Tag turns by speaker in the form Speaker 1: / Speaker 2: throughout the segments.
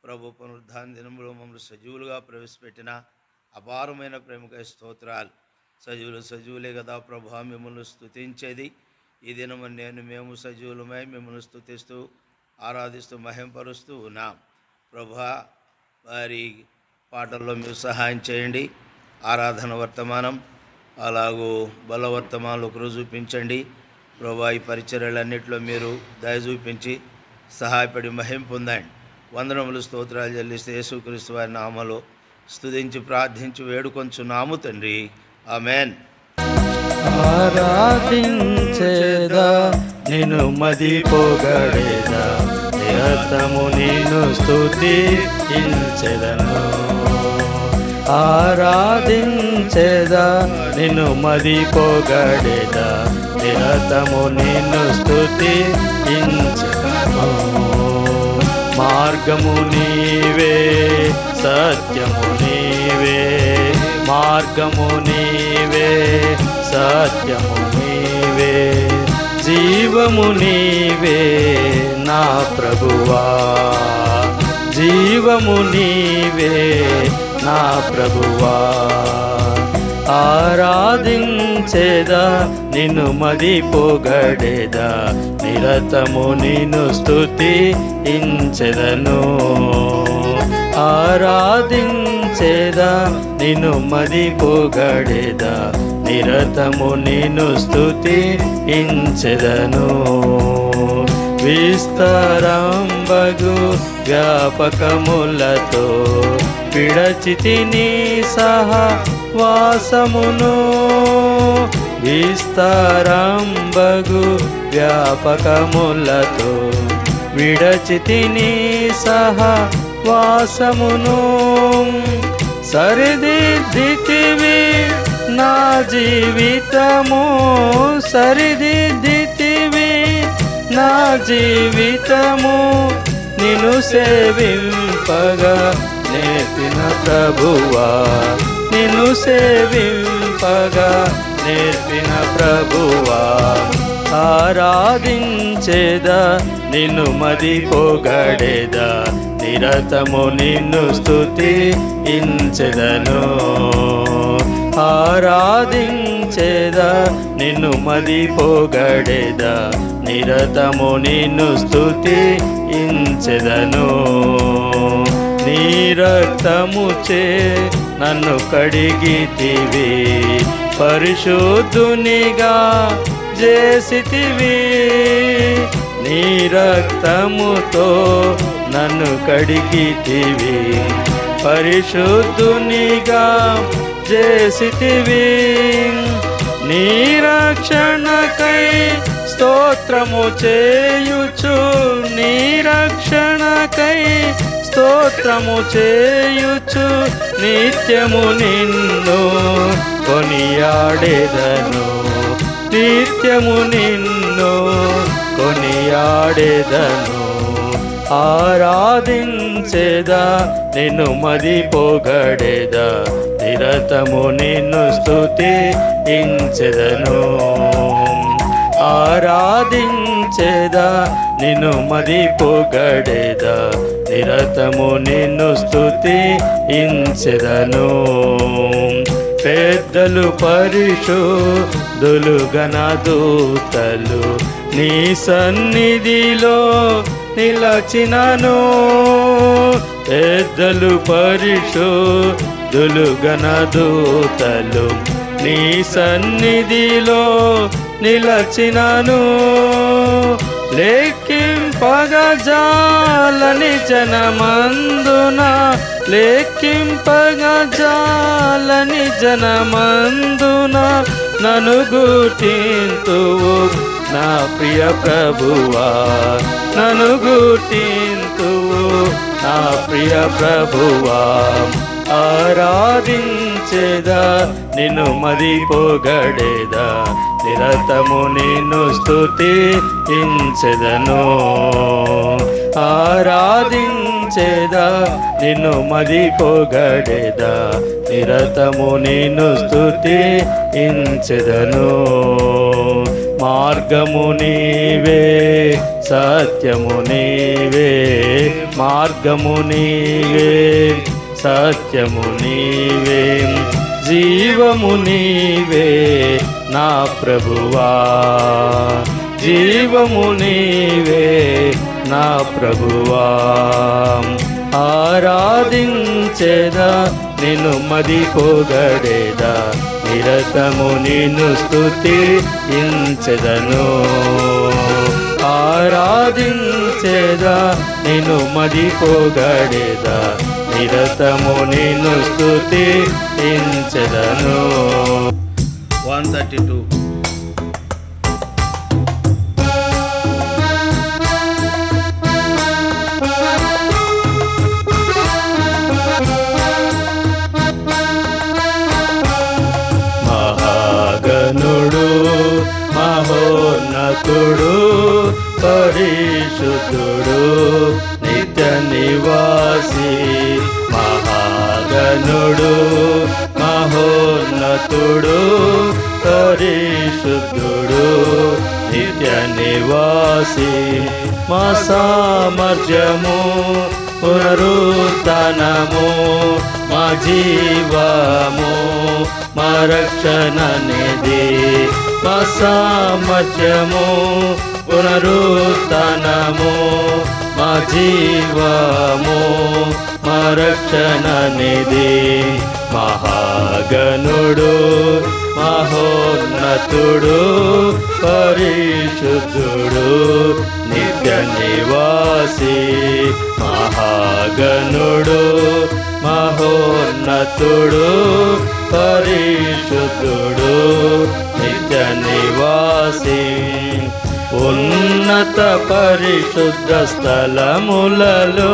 Speaker 1: ప్రభు పునరుద్ధాన దినంలో మమ్మల్ని సజీవులుగా ప్రవేశపెట్టిన అపారమైన ప్రేమకై స్తోత్రాలు సజీవులు సజీవులే కదా ప్రభు మిమ్మల్ని స్తుతించేది ఈ దినము నేను మేము సజీవులమై మిమ్మల్ని స్తుతిస్తూ ఆరాధిస్తూ మహింపరుస్తూ ఉన్నాం ప్రభా వారి పాటల్లో మీరు సహాయం చేయండి ఆరాధన వర్తమానం అలాగూ బలవర్తమానాలు ఒకరు చూపించండి ప్రభా ఈ పరిచర్యలన్నింటిలో మీరు దయ చూపించి సహాయపడి మహిం పొందండి వందనములు స్తోత్రాలు చెల్లిస్తే యేసుక్రీస్తు వారి నామలో స్తుతించి ప్రార్థించి వేడుకొంచున్నాము తండ్రి ఆమెన్
Speaker 2: ఆరాధించేదా నిన్ను మది పొగడేదా నిరతము నిన్ను స్తుతించెదను ఆరాధించేదా నిన్ను మది పొగడేదా నిరతము నిన్ను స్తుతించెదను మార్గము నీవే సత్యము నీవే మార్గము నీవే సత్యము నీవే జీవము నీవే నా ప్రభువా జీవము నీవే నా ప్రభువా ఆరాధించేదా నిన్ను మది పొగడేదా నిరతము నిన్ను స్తుతి ఇంచెదను ఆరాధించేదా నిన్ను మది పొగడేదా నిరతము నిన్ను స్తుతి ఇంచెదను విస్తరంబగు వ్యాపకములతో విడచితిని సహా వాసమును విస్తరంబగు వ్యాపకములతో విడచితిని సహా వాసమును సరిదిద్దితివి నా జీవితము సరిదిద్దితివి నా జీవితము నిన్ను సేవింపగా నేర్పిన ప్రభువా నిన్ను సేవింపగా నేర్పిన ప్రభువా ఆరాధించేదా నిన్ను మది పొగడేదా నిరతము నిన్ను స్తుతి ఇంచెదను ఆరాధించేదా నిన్ను మది పొగడేదా నిరతము నిన్ను స్తుతి ఇంచెదను నీ రక్తముచే నన్ను కడిగితివి పరిశుద్ధునిగా చేసితివి నీ రక్తముతో నన్ను కడిగితివి పరిశుద్ధునిగా చేసితివి నీ రక్షణకై స్తోత్రము చేయుచు నీ రక్షణకై స్తోత్రము చేయుచు నిత్యము నిన్ను కొనియాడేదను నిత్యము నిన్ను కొనియాడేదను ఆరాధించేదా నిన్ను మది పొగడేదా నిరతము నిన్ను స్తుతి ఇంచెదను ఆరాధించేదా నిన్ను మది పొగడేదా నిరతము నిన్ను స్తుతి ఇంచెదను పెద్దలు పరిశుద్ధులు గణదూతలు నీ సన్నిధిలో నిలచినను పెద్దలు పరిశుద్ధులు గణదూతలు నీ సన్నిధిలో నిలచినను లెక్కింపగజాలని జనమందున లెక్కింపగజాలని జనమందున నను గుర్తింతువు నా ప్రియ ప్రభువా నను గుర్తింతువు నా ప్రియ ప్రభువా ఆరాధించేదా నిన్ను మది పొగడేదా నిరతము నిన్ను స్తుతి ఇంచెదను ఆరాధించేదా నిన్ను మది పొగడేదా నిరతము నిన్ను స్తుతి ఇంచెదను మార్గము నీవే సత్యము నీవే మార్గము నీవే సత్యము నీవే జీవము నీవే నా ప్రభువా జీవము నీవే నా ప్రభువా ఆరాధించేదా నిన్ను మది పొగడేదా నిరతము నిన్ను స్తుతి ఇంచెదను ఆరాధించేదా నిన్ను మది పొగడేదా నిరతము నిన్ను స్తుతి ఇంచెదను
Speaker 1: వన్ థర్టీ టూ
Speaker 2: మహాగణుడు మహోన్నతుడు పరిశుద్ధుడు నిత్య నివాసి మహాగణుడు మహోన్నతుడు పరిశుద్ధుడు నిత్య నివాసి మా సామర్థ్యము పునరుత్నము మా జీవము మా రక్షణ నిధి మా సామర్థ్యము పునరుత్నము మా జీవము మా రక్షణ నిధి మహాగణుడు మహోన్నతుడు పరిశుద్ధుడు నిత్య నివాసి మహాగణుడు మహోన్నతుడు పరిశుద్ధుడు నిత్య నివాసి ఉన్నత పరిశుద్ధ స్థలములలో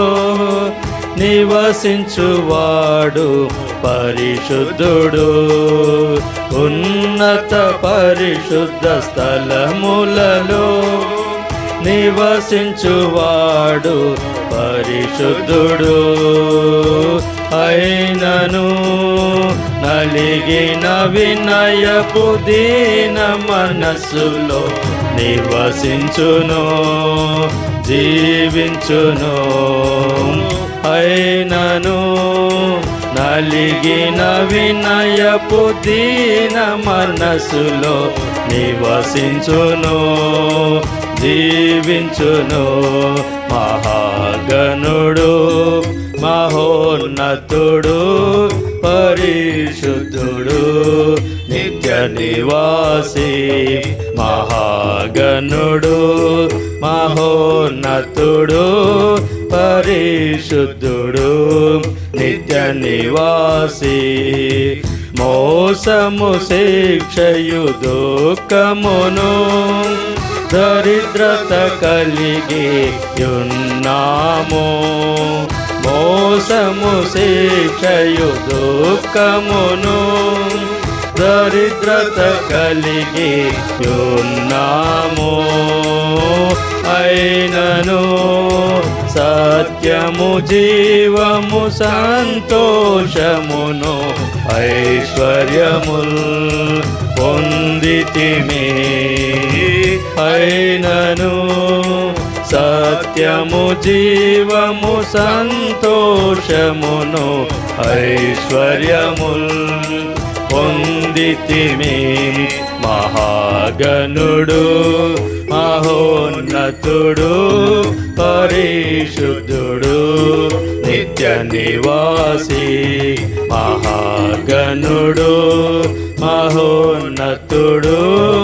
Speaker 2: నివసించువాడు పరిశుద్ధుడు ఉన్నత పరిశుద్ధ స్థలములలో నివసించువాడు పరిశుద్ధుడు అయినను నలిగిన వినయపు దీన మనస్సులో నివసించును జీవించును అయినను నలిగిన వినయపు దీన మనసులో నివసించును జీవించును మహాగణుడు మహోన్నతుడు పరిశుద్ధుడు నిత్య నివాసి మహాగణుడు మహోన్నతుడు పరిశుద్ధుడు నిత్య నివాసి మోసము శిక్షయు దుఃఖమును దరిద్రత కలిగి యున్నాము మోసము శిక్షయు దుఃఖమును దరిద్రత కలిగి యున్నాము అయినను సత్యము జీవము సంతోషమును ఐశ్వర్యముల్ పొందితిమి అయినను సత్యము జీవము సంతోషమును ఐశ్వర్యముల్ పొందితిమి మహాగణుడు మహోన్నతుడు పరిశుద్ధుడు నిత్య నివాసి మహాగణుడు మహోన్నతుడు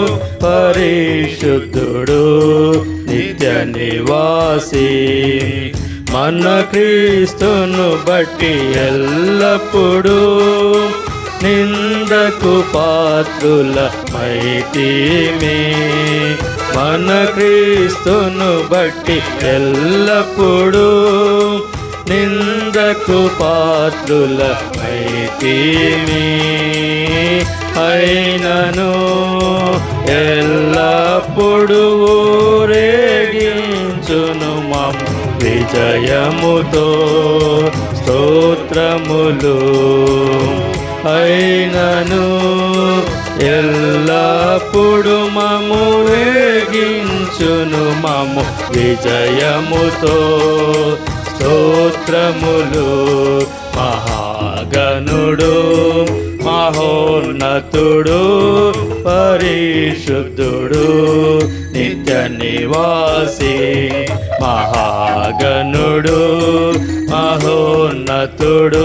Speaker 2: పరిశుద్ధుడు నిత్య నివాసి మన క్రీస్తును బట్టి ఎల్లప్పుడూ నిందకు పాత్రుల మైతీమే మన క్రీస్తును బట్టి ఎల్లప్పుడూ నిందకు పాత్రుల మైతీమే అయినను ఎల్లప్పుడు రేగించును మమ్ విజయముతో స్తోత్రములు అయినను ఎల్లప్పుడు మము నడిపించును మము విజయముతో స్తోత్రములు మహాగణుడు మహోన్నతుడు పరిశుద్ధుడు నిత్య నివాసి మహాగణుడు మహోన్నతుడు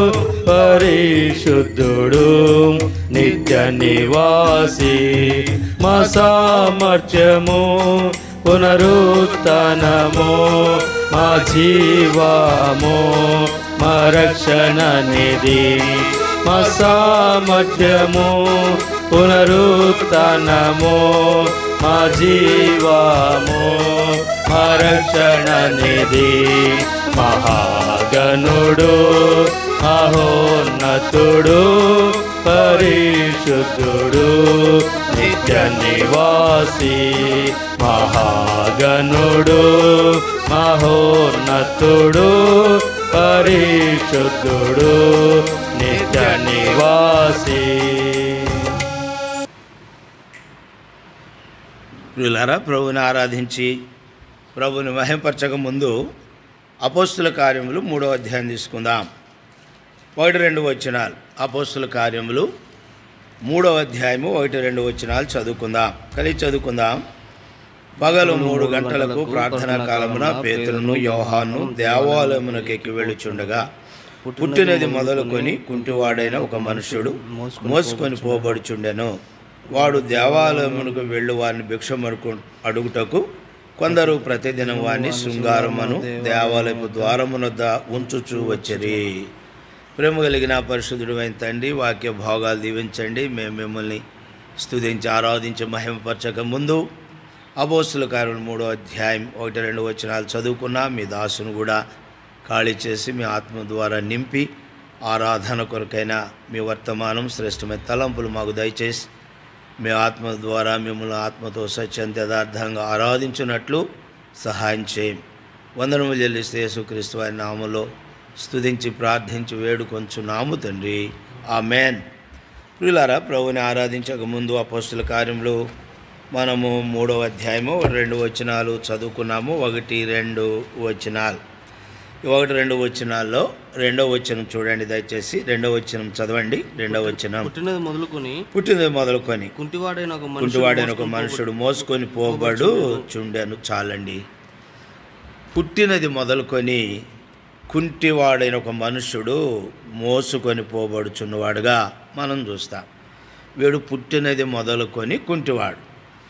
Speaker 2: పరిశుద్ధుడు నిత్య నివాసి మా సామర్థ్యము పునరుత్నము మా జీవము మా రక్షణ నిధి మా సామర్థ్యము పునరుత్నము మా జీవము మా రక్షణ నిధి మహాగణుడు మహోన్నతుడు పరిశుద్ధుడు నిత్య నివాసి మహాగణుడు మహోన్నతుడు పరిశుద్ధుడు నిత్య నివాసి
Speaker 1: ప్రియులారా ప్రభుని ఆరాధించి ప్రభుని మహింపరచక ముందు అపోస్తుల కార్యములు మూడో అధ్యాయం తీసుకుందాం ఒకటి రెండు వచనాలు అపోస్తుల కార్యములు మూడో అధ్యాయము ఒకటి రెండు వచనాలు చదువుకుందాం కలిసి చదువుకుందాం పగలు మూడు గంటలకు ప్రార్థనా కాలమున పేతులను యోహాను దేవాలయమునకు ఎక్కి వెళ్ళుచుండగా పుట్టినది మొదలుకొని కుంటివాడైన ఒక మనుషుడు మోసుకొని పోబడుచుండెను వాడు దేవాలయమునకు వెళ్ళు వారిని భిక్షమరుకు అడుగుటకు కొందరు ప్రతిదినం వారిని శృంగారమును దేవాలయపు ద్వారమునొద్ద ఉంచుచూ వచ్చిరి ప్రేమ కలిగిన పరిశుద్ధుడైన తండ్రి వాక్య భోగాలు దీవించండి మేము మిమ్మల్ని స్తుతించి ఆరాధించి మహిమపరచక ముందు అబోస్తుల కార్యం మూడో అధ్యాయం ఒకటి రెండు వచనాలు చదువుకున్నా మీ దాసును కూడా ఖాళీ చేసి మీ ఆత్మ ద్వారా నింపి ఆరాధన కొరకైన మీ వర్తమానం శ్రేష్టమైన తలంపులు మాకు దయచేసి మీ ఆత్మ ద్వారా మిమ్మల్ని ఆత్మతో సత్యంత యథార్థంగా ఆరాధించినట్లు సహాయం చేయం వందనము చెల్లిస్తే యేసుక్రీస్తు వారి నామలో స్తుతించి ప్రార్థించి వేడుకొంచున్నాము తండ్రి ఆ మేన్ ప్రియులారా ప్రభుని ఆరాధించక ముందు అపోస్తుల కార్యంలో మనము మూడవ అధ్యాయము రెండు వచనాలు చదువుకున్నాము ఒకటి రెండు వచనాలు ఈ ఒకటి రెండు వచనాల్లో రెండో వచనం చూడండి దయచేసి రెండో వచనం చదవండి రెండో వచనం
Speaker 3: పుట్టినది మొదలుకొని
Speaker 1: పుట్టినది మొదలుకొని
Speaker 3: కుంటివాడైన ఒక మనుషుడు
Speaker 1: కుంటివాడైన ఒక మనుషుడు మోసుకొని పోబడు చుండెను చాలండి పుట్టినది మొదలుకొని కుంటివాడైన ఒక మనుషుడు మోసుకొని పోబడుచున్నవాడుగా మనం చూస్తాం వీడు పుట్టినది మొదలుకొని కుంటివాడు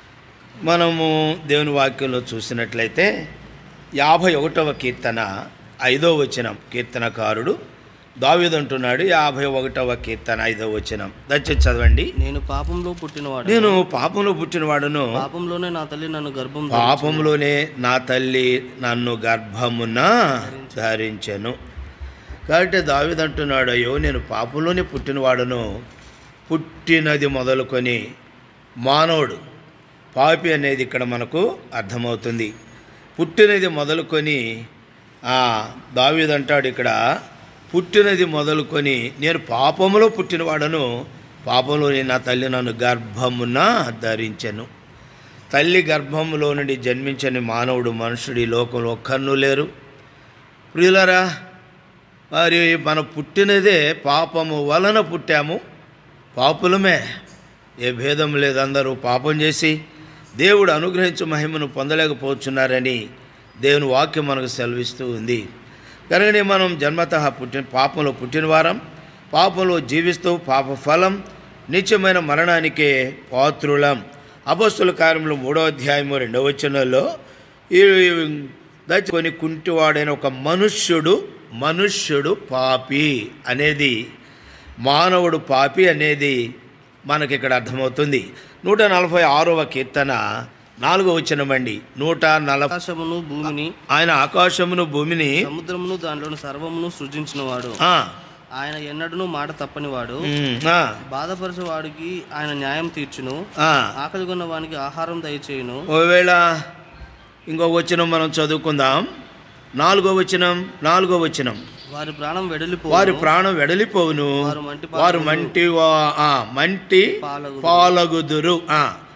Speaker 1: మనము దేవుని వాక్యంలో చూసినట్లయితే యాభై ఒకటవ కీర్తన ఐదో వచనం కీర్తనకారుడు దావిదంటున్నాడు యాభై ఒకటవ కీర్తన ఐదో వచనం దయచేసి చదవండి
Speaker 3: నేను పాపంలో పుట్టినవాడు
Speaker 1: నేను పాపంలో పుట్టినవాడును
Speaker 3: పాపంలోనే నా తల్లి నన్ను గర్భం
Speaker 1: పాపంలోనే నా తల్లి నన్ను గర్భమున ధరించెను కాబట్టి దావిదంటున్నాడు అయ్యో నేను పాపంలోనే పుట్టినవాడును పుట్టినది మొదలుకొని మానవుడు పాపి అనేది ఇక్కడ మనకు అర్థమవుతుంది పుట్టినది మొదలుకొని ఆ, దావీదంటాడు ఇక్కడ పుట్టినది మొదలుకొని నేను పాపములో పుట్టినవాడను పాపంలోని నా తల్లి నన్ను గర్భమున ధరించెను తల్లి గర్భంలో నుండి జన్మించని మానవుడు మనుషుడు ఈ లోకంలో ఒక్కర్నూ లేరు ప్రియులరా మరి మన పుట్టినదే పాపము వలన పుట్టాము పాపులమే ఏ భేదం లేదు అందరూ పాపం చేసి దేవుడు అనుగ్రహించు మహిమను పొందలేకపోతున్నారని దేవుని వాక్యం మనకు సెలవిస్తూ ఉంది కనుకనే మనం జన్మత పుట్టిన పాపంలో పుట్టిన వారం పాపంలో జీవిస్తూ పాప ఫలం నిత్యమైన మరణానికే పాత్రులం అపస్తుల కార్యంలో మూడో అధ్యాయము రెండవ వచనంలో ఈ దచ్చుకొని కుంటివాడైన ఒక మనుష్యుడు మనుష్యుడు పాపి అనేది మానవుడు పాపి అనేది మనకి ఇక్కడ అర్థమవుతుంది నూట నలభై ఆరవ కీర్తన నాలుగో వచనమండి నూట నలభై
Speaker 3: ఆకాశమును భూమిని
Speaker 1: ఆయన ఆకాశమును భూమిని
Speaker 3: సముద్రమును దాంట్లోని సర్వమును సృజించినవాడు
Speaker 1: ఆ,
Speaker 3: ఆయన ఎన్నడూ మాట తప్పనివాడు
Speaker 1: ఉమ్, ఆ,
Speaker 3: బాధపరచు వాడికి ఆయన న్యాయం తీర్చును
Speaker 1: ఆ.
Speaker 3: ఆకలిగొన్న వానికి ఆహారం దయచేయును
Speaker 1: ఒకవేళ ఇంకో వచనం మనం చదువుకుందాం నాలుగో వచనం నాలుగో వచనం
Speaker 3: వారి ప్రాణం వెడలిపో
Speaker 1: వారి ప్రాణం వెడలిపోవును
Speaker 3: వారు మంటి
Speaker 1: వారు మంటి వా- ఆ, మంటి
Speaker 3: పాలగుదురు.
Speaker 1: పాలగుదురు ఆ.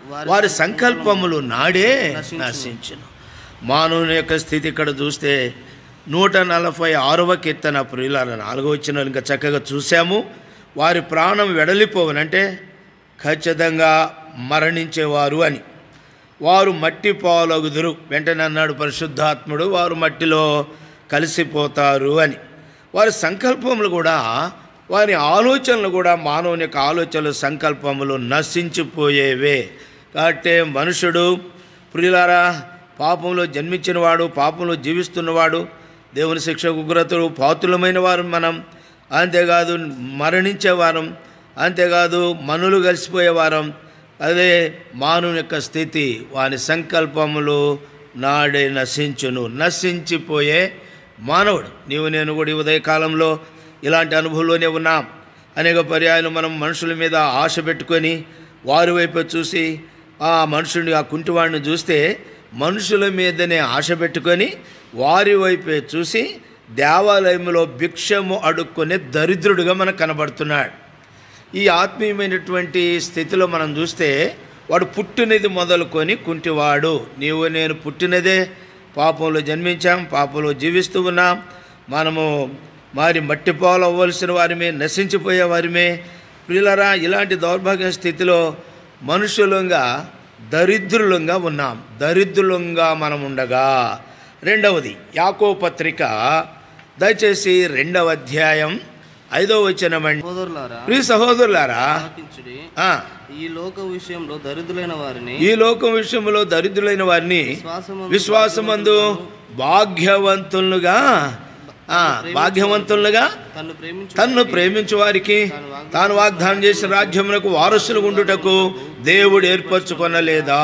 Speaker 1: వారి సంకల్పములు నాడే నశించును మానవుని యొక్క స్థితి ఇక్కడ చూస్తే నూట నలభై ఆరవ కీర్తన ప్రియుల నాలుగో వచ్చిన ఇంకా చక్కగా చూసాము వారి ప్రాణం వెడలిపోవనంటే ఖచ్చితంగా మరణించేవారు అని వారు మట్టి పాలగుదురు వెంటనే అన్నాడు పరిశుద్ధాత్ముడు వారు మట్టిలో కలిసిపోతారు అని వారి సంకల్పములు కూడా వారి ఆలోచనలు కూడా మానవుని యొక్క ఆలోచనలు సంకల్పములు నశించిపోయేవే కాబట్టి మనుషుడు ప్రియులారా పాపంలో జన్మించినవాడు పాపంలో జీవిస్తున్నవాడు దేవుని శిక్ష ఉగ్రతలు పాతులమైన వారు మనం అంతేకాదు మరణించేవారం అంతేకాదు మనులు కలిసిపోయేవారం అదే మానవుని యొక్క స్థితి వాని సంకల్పములు నాడే నశించును నశించిపోయే మానవుడు నీవు నేను కూడా ఈ ఉదయకాలంలో ఇలాంటి అనుభవంలోనే ఉన్నాం అనేక పర్యాయాలు మనం మనుషుల మీద ఆశ పెట్టుకొని వారి వైపు చూసి ఆ మనుషుని ఆ కుంటివాడిని చూస్తే మనుషుల మీదనే ఆశ పెట్టుకొని వారి వైపే చూసి దేవాలయంలో భిక్షము అడుక్కునే దరిద్రుడుగా మనకు కనబడుతున్నాడు ఈ ఆత్మీయమైనటువంటి స్థితిలో మనం చూస్తే వాడు పుట్టినది మొదలుకొని కుంటివాడు నీవు నేను పుట్టినదే పాపంలో జన్మించాం పాపంలో జీవిస్తూ ఉన్నాం మనము మరి మట్టిపాలు అవ్వవలసిన వారిమే నశించిపోయే వారిమే ప్రియులరా ఇలాంటి దౌర్భాగ్య స్థితిలో మనుషులంగా దరిద్రులంగా ఉన్నాం దరిద్రులంగా మనం ఉండగా రెండవది యాకో పత్రిక దయచేసి రెండవ అధ్యాయం ఐదో వచనమండి
Speaker 3: సహోదరులారా
Speaker 1: ప్రియ సహోదరులారా
Speaker 3: ఆలకించుడి
Speaker 1: ఆ,
Speaker 3: ఈ లోక విషయంలో దరిద్రులైన వారిని
Speaker 1: ఈ లోకం విషయంలో దరిద్రులైన వారిని
Speaker 3: విశ్వాసమందు
Speaker 1: విశ్వాసమందు భాగ్యవంతులుగా ఆ, భాగ్యవంతులుగా
Speaker 3: తన్ను ప్రేమించు
Speaker 1: తన్ను ప్రేమించు వారికి తాను వాగ్దానం చేసిన రాజ్యమునకు వారసులు ఉండుటకు దేవుడు ఏర్పరచుకొనలేదా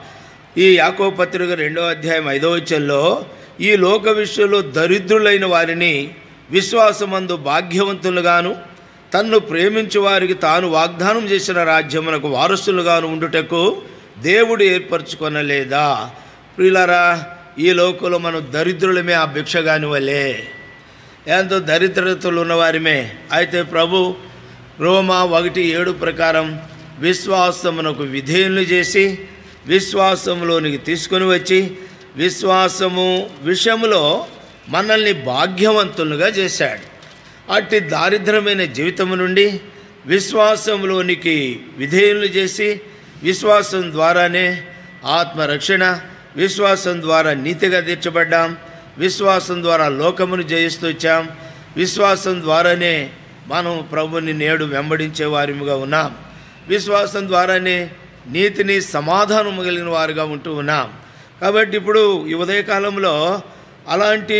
Speaker 1: ఈ యాకో పత్రిక రెండో అధ్యాయం ఐదో వచ్చంలో ఈ లోక విషయంలో దరిద్రులైన వారిని విశ్వాసమందు భాగ్యవంతులుగాను తన్ను ప్రేమించు వారికి తాను వాగ్దానం చేసిన రాజ్యమునకు వారసులుగాను ఉండుటకు దేవుడు ఏర్పరచుకొనలేదా ప్రియులారా ఈ లోకంలో మనం దరిద్రులమే ఆ భిక్షగాని వలే ఎంతో దరిద్రతలు ఉన్నవారిమే అయితే ప్రభు రోమా ఒకటి ఏడు ప్రకారం విశ్వాసమునకు విధేయులు చేసి విశ్వాసంలోనికి తీసుకొని వచ్చి విశ్వాసము విషయంలో మనల్ని భాగ్యవంతులుగా చేశాడు అట్టి దారిద్రమైన జీవితము నుండి విశ్వాసంలోనికి విధేయులు చేసి విశ్వాసం ద్వారానే ఆత్మరక్షణ విశ్వాసం ద్వారా నీతిగా తీర్చబడ్డాం విశ్వాసం ద్వారా లోకమును జయిస్తూ వచ్చాం విశ్వాసం ద్వారానే మనం ప్రభుని నేడు వెంబడించే వారిగా ఉన్నాం విశ్వాసం ద్వారానే నీతిని సమాధానం కలిగిన వారుగా ఉంటూ ఉన్నాం కాబట్టి ఇప్పుడు ఈ ఉదయకాలంలో అలాంటి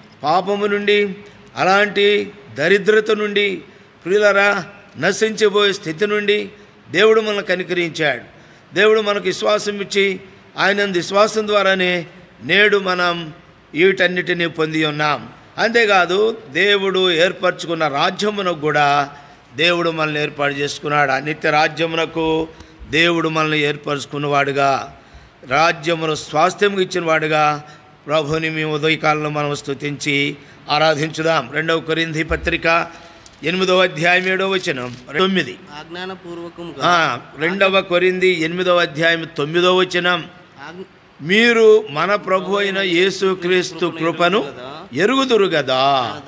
Speaker 1: పాపము నుండి అలాంటి దరిద్రత నుండి ప్రియులరా నశించిపోయే స్థితి నుండి దేవుడు మనల్ని కనికరించాడు దేవుడు మనకు విశ్వాసం ఇచ్చి ఆయన విశ్వాసం ద్వారానే నేడు మనం వీటన్నిటినీ పొంది ఉన్నాం అంతేకాదు దేవుడు ఏర్పరచుకున్న రాజ్యమునకు కూడా దేవుడు మనల్ని ఏర్పాటు చేసుకున్నాడు ఆ నిత్య రాజ్యమునకు దేవుడు మనల్ని ఏర్పరచుకున్నవాడుగా రాజ్యమును స్వాస్థ్యం ఇచ్చిన వాడుగా ప్రభుని మేము ఉదయకాలంలో మనం స్తుతించి ఆరాధించుదాం రెండవ కొరింథీ పత్రిక ఎనిమిదవ అధ్యాయం ఏడవ వచనం తొమ్మిది
Speaker 3: ఆజ్ఞానపూర్వకముగా
Speaker 1: ఆ, రెండవ కొరింది ఎనిమిదవ అధ్యాయం తొమ్మిదవ వచనం
Speaker 3: ఆజ్ఞ-
Speaker 1: మీరు మన ప్రభు అయిన యేసుక్రీస్తు కృపను ఎరుగుదురు కదా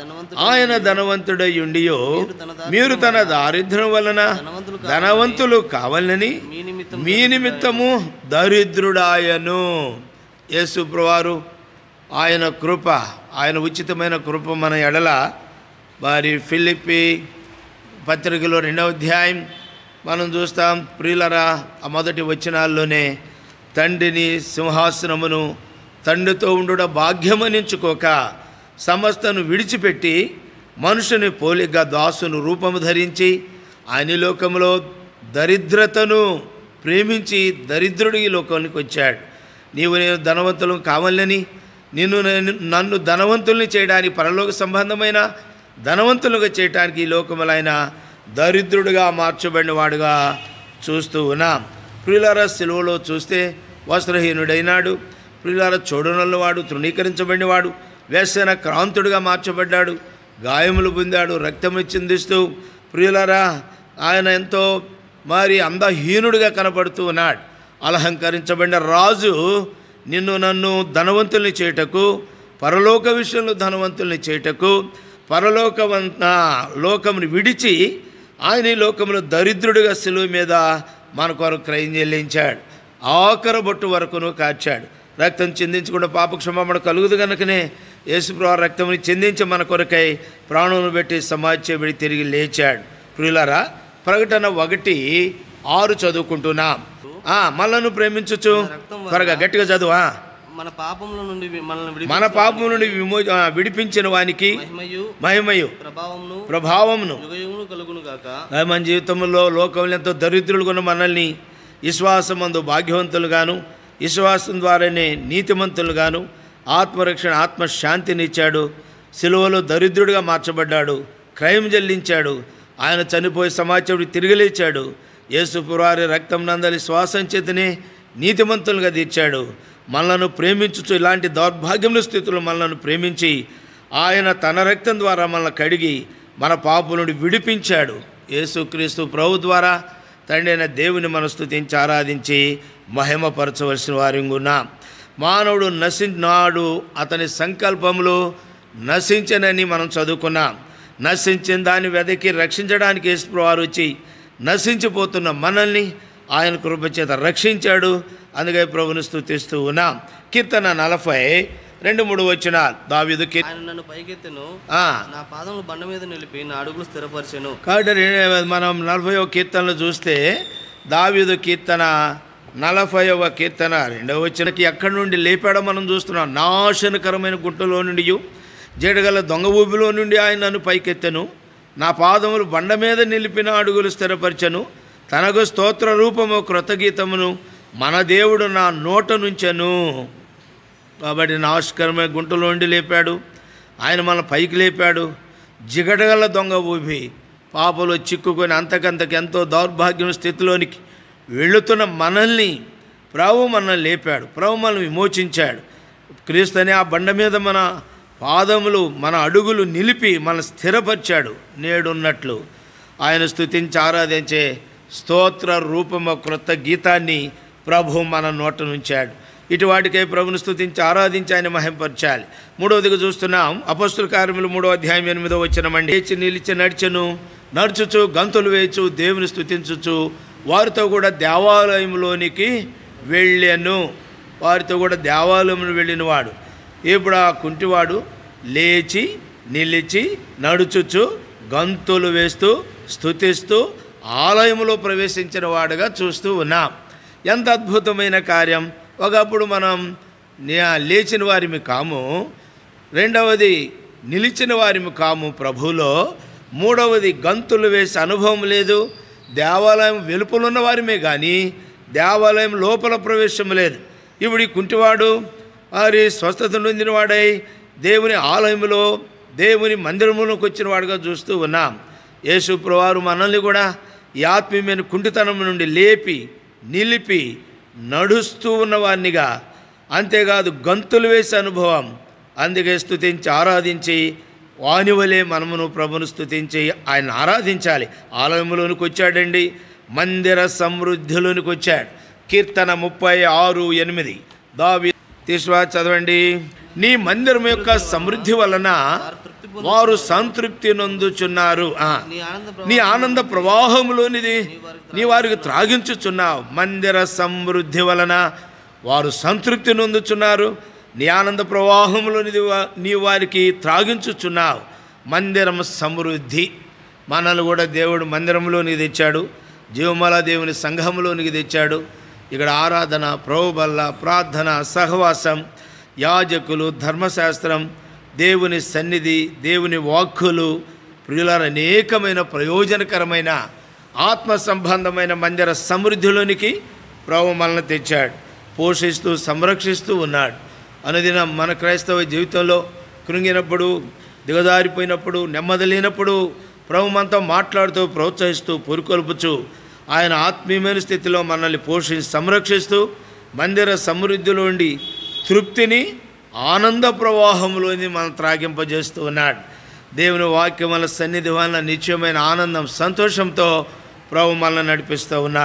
Speaker 1: ఆయన ధనవంతుడై ఉండియో మీరు తన దారిద్ర్యం వలన ధనవంతులు కావాలని
Speaker 3: మీ నిమిత్తం
Speaker 1: మీ నిమిత్తము దరిద్రుడాయను యేసు ప్రభువారు ఆయన కృప ఆయన ఉచితమైన కృప మన ఎడల మరి ఫిలిప్పి పత్రికలో రెండవ అధ్యాయం మనం చూస్తాం ప్రియులరా ఆ మొదటి వచనాల్లోనే తండ్రిని సింహాసనమును తండ్రితో ఉండుట భాగ్యమనించుకోక సమస్తను విడిచిపెట్టి మనుషుని పోలిక దాసును రూపము ధరించి ఆయన లోకంలో దరిద్రతను ప్రేమించి దరిద్రుడు ఈ లోకానికి వచ్చాడు నీవు నేను ధనవంతులు కావాలని నిన్ను నేను నన్ను ధనవంతుల్ని చేయడానికి పరలోక సంబంధమైన ధనవంతులుగా చేయటానికి ఈ లోకములైన దరిద్రుడిగా మార్చబడిన వాడుగా చూస్తూ ఉన్నాం ప్రియులార సెలవులో చూస్తే వస్త్రహీనుడైనాడు ప్రియులార చూడనల్లవాడు తృణీకరించబడినవాడు వ్యసన క్రాంతుడిగా మార్చబడ్డాడు గాయములు పొందాడు రక్తము చిందిస్తూ ప్రియులారా ఆయన ఎంతో మరి అందహీనుడిగా కనపడుతూ ఉన్నాడు అలంకరించబడిన రాజు నిన్ను నన్ను ధనవంతుల్ని చేయుటకు పరలోక విషయంలో ధనవంతుల్ని చేయుటకు పరలోకవంత లోకముని విడిచి ఆయన ఈ లోకంలో దరిద్రుడిగా సిలువ మీద మన కొరకు క్రయం చెల్లించాడు ఆఖరు బొట్టు వరకును కార్చాడు రక్తం చిందించకుండా పాప క్షమాపణ కలుగుదు కనుకనే యేసుప్రభు రక్తముని చిందించి మన కొరకై ప్రాణమును పెట్టి సమాధి చేయబడి తిరిగి లేచాడు ప్రియులారా ప్రకటన ఒకటి ఆరు చదువుకుంటున్నాం ఆ, మనలను ప్రేమించచ్చు త్వరగా గట్టిగా చదువా
Speaker 3: మన పాపముల నుండి వి- మనల్ని విడిపి
Speaker 1: మన పాపము నుండి విమో ఆ, విడిపించిన వానికి
Speaker 3: మహిమయు
Speaker 1: మహిమయు
Speaker 3: ప్రభావమును
Speaker 1: ప్రభావమును
Speaker 3: యుగయుగును కలుగును గాక
Speaker 1: ఆ, మన జీవితంలో లోకంలో ఎంతో దరిద్రులుగా ఉన్న మనల్ని విశ్వాసమందు భాగ్యవంతులుగాను విశ్వాసం ద్వారానే నీతిమంతులుగాను ఆత్మరక్షణ ఆత్మశాంతినిచ్చాడు సిలువలో దరిద్రుడిగా మార్చబడ్డాడు క్రయం చెల్లించాడు ఆయన చనిపోయి సమాచారుడు తిరిగి లేచాడు యేసుపురారి రక్తం నందలి శ్వాసం చేతనే నీతిమంతులుగా తీర్చాడు మనలను ప్రేమించుచు ఇలాంటి దౌర్భాగ్యముల స్థితిలో మనలను ప్రేమించి ఆయన తన రక్తం ద్వారా మనల్ని కడిగి మన పాప నుండి విడిపించాడు యేసుక్రీస్తు ప్రభు ద్వారా తండ్రి అయిన దేవుని మనం స్తుతించి ఆరాధించి మహిమపరచవలసిన వారి ఉన్నాం మానవుడు నశించినాడు అతని సంకల్పములు నశించనని మనం చదువుకున్నాం నశించిన దాన్ని వెదకి రక్షించడానికి యేసుప్రవారు వచ్చి నశించిపోతున్న మనల్ని ఆయన కృపచేత రక్షించాడు అందుకే ప్రభుని స్తుతిస్తూ ఉన్నాం కీర్తన నలభై రెండు మూడు వచ్చిన దావిదు కీర్తన
Speaker 3: ఆయన నన్ను పైకెత్తెను
Speaker 1: ఆ,
Speaker 3: నా పాదములు బండ మీద నిలిపి నా అడుగులు స్థిరపరిచెను
Speaker 1: కాబట్టి రే- మనం నలభైవ కీర్తనలు చూస్తే దావీదు కీర్తన నలభైవ కీర్తన రెండవ వచ్చినకి ఎక్కడి నుండి లేపాడో మనం చూస్తున్నాం నాశనకరమైన గుంటలో నుండి జడగల దొంగ ఊబిలో నుండి ఆయన నన్ను పైకెత్తెను నా పాదములు బండ మీద నిలిపిన అడుగులు స్థిరపరచను తనకు స్తోత్ర రూపము కృతగీతమును మన దేవుడు నా నోట నుంచెను కాబట్టి నాశకరమైన గుంటలో నుండి లేపాడు ఆయన మన పైకి లేపాడు జిగటగల దొంగ ఊపి పాపలో చిక్కుకొని అంతకంతకు ఎంతో దౌర్భాగ్యం స్థితిలోనికి వెళుతున్న మనల్ని ప్రభు మనల్ని లేపాడు ప్రభు మనల్ని విమోచించాడు క్రీస్తు అనే ఆ బండ మీద మన పాదములు మన అడుగులు నిలిపి మన స్థిరపరిచాడు నేడున్నట్లు ఆయన స్తుతించి ఆరాధించే స్తోత్ర రూపము క్రొత్త గీతాన్ని ప్రభు మన నోట నుంచాడు ఇటు వాటికై ప్రభుని స్తుతించి ఆరాధించి ఆయన మహింపరచాలి మూడవదిగా చూస్తున్నాం అపస్తుల కార్యములు మూడో అధ్యాయం ఎనిమిదో వచ్చినమండి లేచి నిలిచి నడిచెను నడుచుచు గంతులు వేయచు దేవుని స్తుతించుచు వారితో కూడా దేవాలయంలోనికి వెళ్ళాను వారితో కూడా దేవాలయంలో వెళ్ళినవాడు ఇప్పుడు ఆ కుంటివాడు లేచి నిలిచి నడుచుచు గంతులు వేస్తూ స్తుతిస్తూ ఆలయంలో ప్రవేశించిన వాడుగా చూస్తూ ఉన్నాం ఎంత అద్భుతమైన కార్యం ఒకప్పుడు మనం నే- లేచిన వారిమి కాము రెండవది నిలిచిన వారిమి కాము ప్రభులో మూడవది గంతులు వేసే అనుభవం లేదు దేవాలయం వెలుపలున్న వారిమే కానీ దేవాలయం లోపల ప్రవేశం లేదు ఇప్పుడు ఈ కుంటివాడు వారి స్వస్థత నొందినవాడై దేవుని ఆలయంలో దేవుని మందిరములోకి వచ్చిన వాడుగా చూస్తూ ఉన్నాం యేసు ప్రభువారు మనల్ని కూడా ఈ ఆత్మీయమైన కుంటితనం నుండి లేపి నిలిపి నడుస్తూ ఉన్నవారినిగా అంతేకాదు గంతులు వేసే అనుభవం అందుకే స్తుతించి ఆరాధించి వానివలే మనమును ప్రభును స్తుతించి ఆయన ఆరాధించాలి ఆలయంలోనికి వచ్చాడండి మందిర సమృద్ధిలోనికి వచ్చాడు కీర్తన ముప్పై ఆరు ఎనిమిది దావి తీసువా చదవండి నీ మందిరం యొక్క సమృద్ధి వలన వారు సంతృప్తి నొందుచున్నారు ఆ.
Speaker 3: నీ ఆనంద
Speaker 1: నీ ఆనంద ప్రవాహములోనిది నీ వారికి త్రాగించుచున్నావు మందిర సమృద్ధి వలన వారు సంతృప్తి నొందుచున్నారు నీ ఆనంద ప్రవాహంలోనిది వా- నీ వారికి త్రాగించుచున్నావు మందిరం సమృద్ధి మనల్ని కూడా దేవుడు మందిరంలోనికి తెచ్చాడు జీవమాల దేవుని సంఘంలోనికి తెచ్చాడు ఇక్కడ ఆరాధన ప్రభుబల్ల ప్రార్థన సహవాసం యాజకులు ధర్మశాస్త్రం దేవుని సన్నిధి దేవుని వాక్కులు ప్రియుల అనేకమైన ప్రయోజనకరమైన ఆత్మ సంబంధమైన మందిర సమృద్ధిలోనికి ప్రభు మనల్ని తెచ్చాడు పోషిస్తూ సంరక్షిస్తూ ఉన్నాడు అనుదినం మన క్రైస్తవ జీవితంలో కృంగినప్పుడు దిగజారిపోయినప్పుడు నెమ్మది లేనప్పుడు ప్రభు మనతో మాట్లాడుతూ ప్రోత్సహిస్తూ పురుకొల్పుచు ఆయన ఆత్మీయమైన స్థితిలో మనల్ని పోషించి సంరక్షిస్తూ మందిర సమృద్ధిలో ఉండి తృప్తిని ఆనంద ప్రవాహంలోని మనం త్రాగింపజేస్తూ ఉన్నాడు దేవుని వాక్యం వల్ల సన్నిధి వలన నిత్యమైన ఆనందం సంతోషంతో ప్రభు మనల్ని నడిపిస్తూ ఉన్నాడు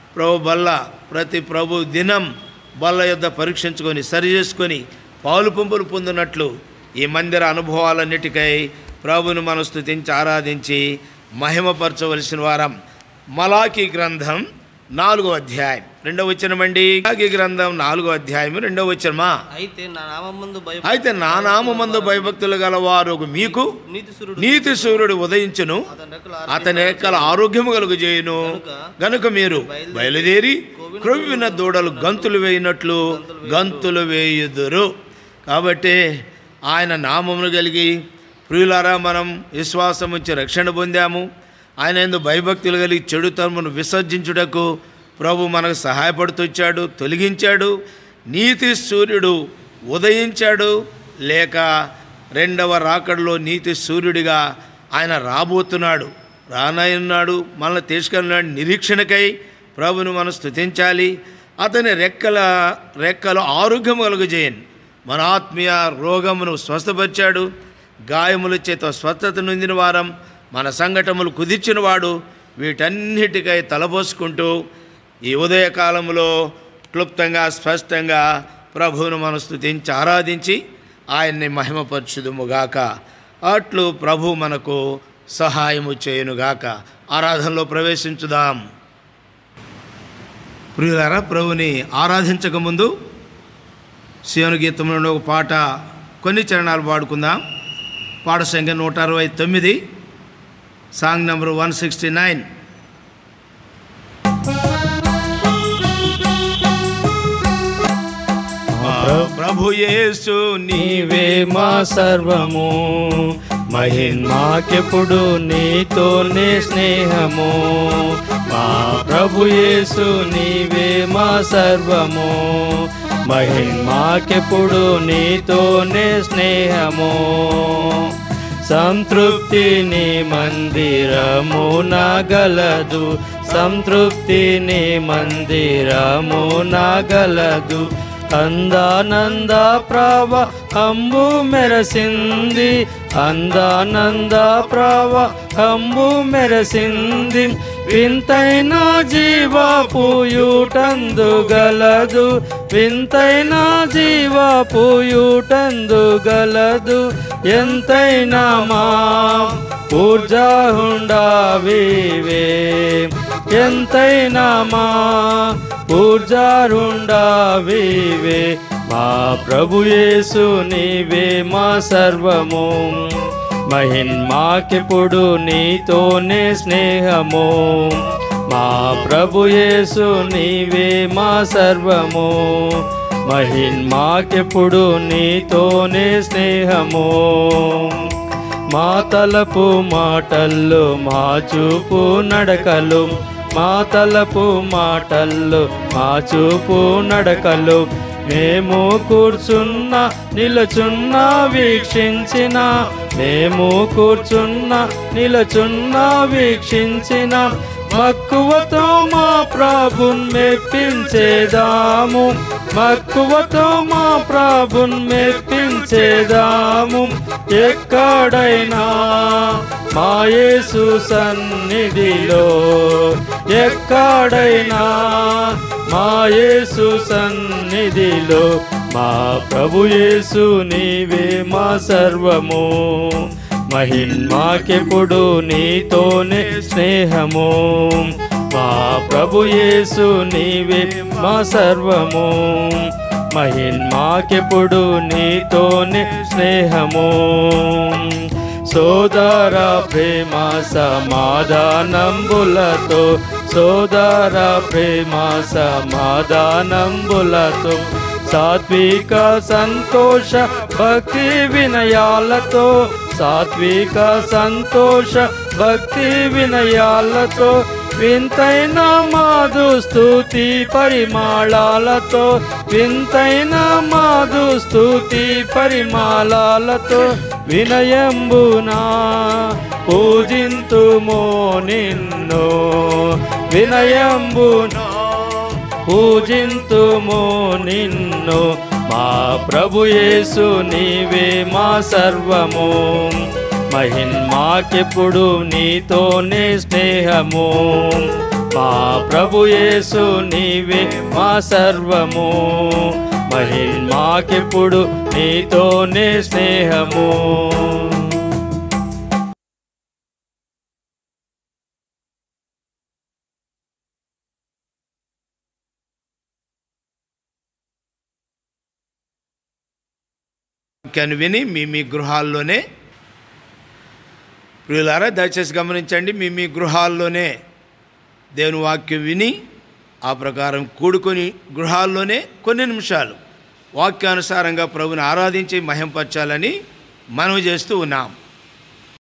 Speaker 1: ప్రభు బల్ల ప్రతి ప్రభు దినం బల్ల యొద్ద పరీక్షించుకొని సరి చేసుకొని పాలు పంపులు పొందినట్లు ఈ మందిర అనుభవాలన్నిటికై ప్రభుని మనం స్తుతించి ఆరాధించి మహిమపరచవలసిన వారం మలాకి గ్రంథం నాలుగో అధ్యాయం రెండవ వచనమండి మలాకి గ్రంథం నాలుగో అధ్యాయం రెండవ వచనమా
Speaker 3: అయితే నా నామందు భయ
Speaker 1: అయితే నా నామందు భయభక్తులు గలవారు మీకు
Speaker 3: నీతి సురుడు
Speaker 1: నీతి సూర్యుడు ఉదయించును
Speaker 3: అతని రెక్కల
Speaker 1: అతని రెక్కల ఆరోగ్యము కలుగు చేయును గనుక మీరు బయలుదేరి క్రొవ్విన దూడలు గంతులు వేయినట్లు గంతులు వేయుదురు కాబట్టి ఆయన నామమును కలిగి ప్రియులారా మనం విశ్వాసం ఉంచి రక్షణ పొందాము ఆయన ఎందు భయభక్తులు కలిగి చెడు తరమును విసర్జించుటకు ప్రభు మనకు సహాయపడుతూ వచ్చాడు తొలగించాడు నీతి సూర్యుడు ఉదయించాడు లేక రెండవ రాకడలో నీతి సూర్యుడిగా ఆయన రాబోతున్నాడు రానయ్యున్నాడు మనల్ని తీసుకెళ్ళినాడు నిరీక్షణకై ప్రభుని మనం స్తుతించాలి అతని రెక్కల రెక్కలు ఆరోగ్యం కలుగజేయను మన ఆత్మీయ రోగమును స్వస్థపరిచాడు గాయముల చేత స్వస్థత నొందిన వారం మన సంఘటనలు కుదిర్చిన వాడు వీటన్నిటికై తలపోసుకుంటూ ఈ ఉదయకాలంలో క్లుప్తంగా స్పష్టంగా ప్రభువును మనం స్తుతించి ఆరాధించి ఆయన్ని మహిమపరచుదుముగాక అట్లు ప్రభు మనకు సహాయము చేయునుగాక ఆరాధనలో ప్రవేశించుదాం ప్రియులారా ప్రభుని ఆరాధించకముందు శివను గీతంలో ఒక పాట కొన్ని చరణాలు పాడుకుందాం పాట సంఖ్య నూట అరవై తొమ్మిది song number one sixty nine ప్రభు యేసు నీ
Speaker 2: నీవే మా సర్వము మహిమాకెప్పుడు నీతోనే స్నేహము మా ప్రభు యేసు నీవే మా సర్వము మహిమాకెప్పుడు నీతోనే స్నేహము సంతృప్తి నీ మందిరము నగలదు సంతృప్తి నీ మందిరము నగలదు అందానంద ప్రవ అంబు మెరసింది అందానంద ప్రవ అంబు మెరసింది వింతైన జీవ పూయుటందు గలదు వింతైన జీవ పూయుటందు గలదు ఎంతైనా మా ఊర్జా హుండావివే ఎంతైనా మా ఊర్జారుండావివే మా ప్రభు యేసు నీవే మా సర్వము మహిన్మాకెప్పుడు నీతోనే స్నేహము మా ప్రభు యేసు నీవే మా సర్వము మహిన్మాకెప్పుడు నీతోనే స్నేహము మా తలపు మాటల్లో మా చూపు నడకలు మా తలపు మాటల్లో మా చూపు నడకలు మేము కూర్చున్న నిలుచున్న వీక్షించిన మేము కూర్చున్న నిలుచున్న వీక్షించిన మక్కువతో మా ప్రభున్ మెప్పించేదాము మక్కువతో మా ప్రభున్ మెప్పించేదాము ఎక్కడైనా మా యేసు సన్నిధిలో ఎక్కడైనా మా యేసు సన్నిధిలో మా ప్రభు యేసు నీవే మా సర్వము మహిన్మాకెప్పుడు నీతోనే స్నేహము మా ప్రభు యేసు నీవే మా సర్వము మహిన్మాకెప్పుడు నీతోనే స్నేహము సోదర ప్రేమ సమాధానంబులతో సోదర ప్రేమ సమాధానంబులతో సాత్విక సంతోష భక్తి వినయాలతో సాత్విక సంతోష భక్తి వినయాలతో వింతైన మాధు స్తుతి పరిమాళాలతో వింతైన మాధు స్తుతి పరిమాళాలతో వినయంబునా పూజింతుమో నిన్ను వినయంబునా పూజింతుము నిన్ను మా ప్రభు యేసు నీవే మా సర్వము మహిన్మాకెప్పుడు నీతోనే స్నేహము మా ప్రభు యేసు నీవే మా సర్వము మహిమాకెప్పుడు నీతోనే స్నేహము
Speaker 1: వాక్యాన్ని విని మీ మీ గృహాల్లోనే ప్రియులారా దయచేసి గమనించండి మీ మీ గృహాల్లోనే దేవుని వాక్యం విని ఆ ప్రకారం కూడుకొని గృహాల్లోనే కొన్ని నిమిషాలు వాక్యానుసారంగా ప్రభుని ఆరాధించి మహింపరచాలని మనవి చేస్తూ ఉన్నాం